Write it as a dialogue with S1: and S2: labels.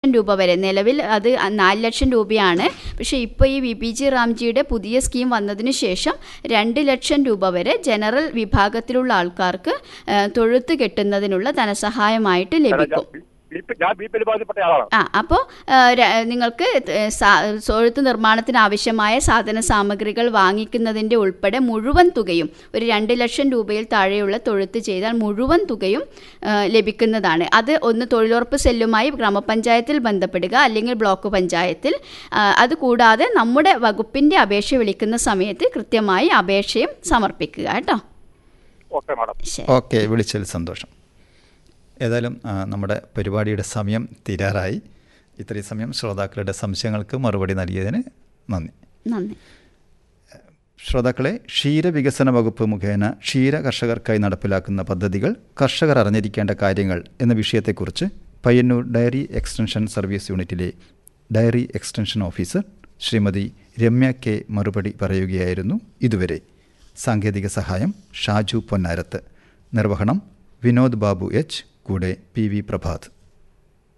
S1: രൂപ വരെ നിലവിൽ അത് നാല് ലക്ഷം രൂപയാണ് പക്ഷേ ഇപ്പോൾ ഈ വി പി ജി റാംജിയുടെ പുതിയ സ്കീം വന്നതിന് ശേഷം രണ്ട് ലക്ഷം രൂപ വരെ ജനറൽ വിഭാഗത്തിലുള്ള ആൾക്കാർക്ക് ആ, തൊഴുത്ത് കെട്ടുന്നതിനുള്ള ധനസഹായമായിട്ട് ലഭിക്കും
S2: ബി പി- ഞാൻ ബി പി എൽ ബാധിപ്പെട്ട ആളാണ്
S1: ആ അപ്പോൾ നിങ്ങൾക്ക് ഏ, സാ- തൊഴുത്ത് നിർമ്മാണത്തിന് ആവശ്യമായ സാധന സാമഗ്രികൾ വാങ്ങിക്കുന്നതിൻ്റെ ഉൾപ്പെടെ മുഴുവൻ തുകയും ഒരു രണ്ട് ലക്ഷം രൂപയിൽ താഴെയുള്ള തൊഴുത്ത് ചെയ്താൽ മുഴുവൻ തുകയും ആ, ലഭിക്കുന്നതാണ് അത് ഒന്ന് തൊഴിലുറപ്പ് സെല്ലുമായി ഗ്രാമപഞ്ചായത്തിൽ ബന്ധപ്പെടുക അല്ലെങ്കിൽ ബ്ലോക്ക് പഞ്ചായത്തിൽ ആ, അതുകൂടാതെ നമ്മുടെ വകുപ്പിൻ്റെ അപേക്ഷ വിളിക്കുന്ന സമയത്ത് കൃത്യമായി അപേക്ഷയും സമർപ്പിക്കുക കേട്ടോ
S2: ഓക്കെ മാഡം
S1: ശരി
S3: ഓക്കെ വിളിച്ചതിൽ സന്തോഷം ഏതായാലും ആ, നമ്മുടെ പരിപാടിയുടെ സമയം തീരാറായി ഇത്രയും സമയം ശ്രോതാക്കളുടെ സംശയങ്ങൾക്ക് മറുപടി നൽകിയതിന് നന്ദി
S1: നന്ദി
S3: ശ്രോതാക്കളെ ക്ഷീരവികസന വകുപ്പ് മുഖേന ക്ഷീര കർഷകർക്കായി നടപ്പിലാക്കുന്ന പദ്ധതികൾ കർഷകർ അറിഞ്ഞിരിക്കേണ്ട കാര്യങ്ങൾ എന്ന വിഷയത്തെക്കുറിച്ച് പയ്യന്നൂർ ഡയറി എക്സ്റ്റൻഷൻ സർവീസ് യൂണിറ്റിലെ dairy extension officer Shrimati Ramya K മറുപടി പറയുകയായിരുന്നു ഇതുവരെ സാങ്കേതിക സഹായം ഷാജു പൊന്നാരത്ത് നിർവഹണം വിനോദ് ബാബു എച്ച് കൂടെ പി വി പ്രഭാത്